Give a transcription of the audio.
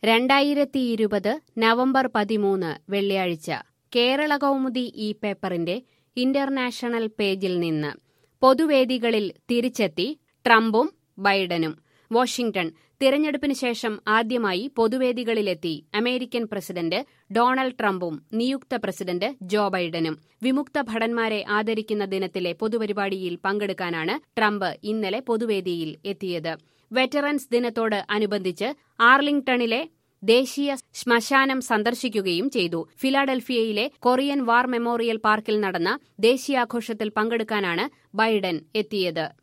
രണ്ടായിരത്തി ഇരുപത് നവംബർ പതിമൂന്ന് വെള്ളിയാഴ്ച കേരള കൗമുദി ഈ പേപ്പറിന്റെ ഇന്റർനാഷണൽ പേജിൽ നിന്ന് പൊതുവേദികളിൽ തിരിച്ചെത്തി ട്രംപും ബൈഡനും വാഷിംഗ്ടൺ തിരഞ്ഞെടുപ്പിന് ശേഷം ആദ്യമായി പൊതുവേദികളിലെത്തി അമേരിക്കൻ പ്രസിഡന്റ് ഡൊണാൾഡ് ട്രംപും നിയുക്ത പ്രസിഡന്റ് ജോ ബൈഡനും വിമുക്ത ഭടന്മാരെ ആദരിക്കുന്ന ദിനത്തിലെ പൊതുപരിപാടിയിൽ പങ്കെടുക്കാനാണ് ട്രംപ് ഇന്നലെ പൊതുവേദിയിൽ എത്തിയത് വെറ്ററൻസ് ദിനത്തോട് അനുബന്ധിച്ച് ആർലിംഗ്ടണിലെ ദേശീയ ശ്മശാനം സന്ദർശിക്കുകയും ചെയ്തു ഫിലാഡൽഫിയയിലെ കൊറിയൻ വാർ മെമ്മോറിയൽ പാർക്കിൽ നടന്ന ദേശീയാഘോഷത്തിൽ പങ്കെടുക്കാനാണ് ബൈഡൻ എത്തിയത്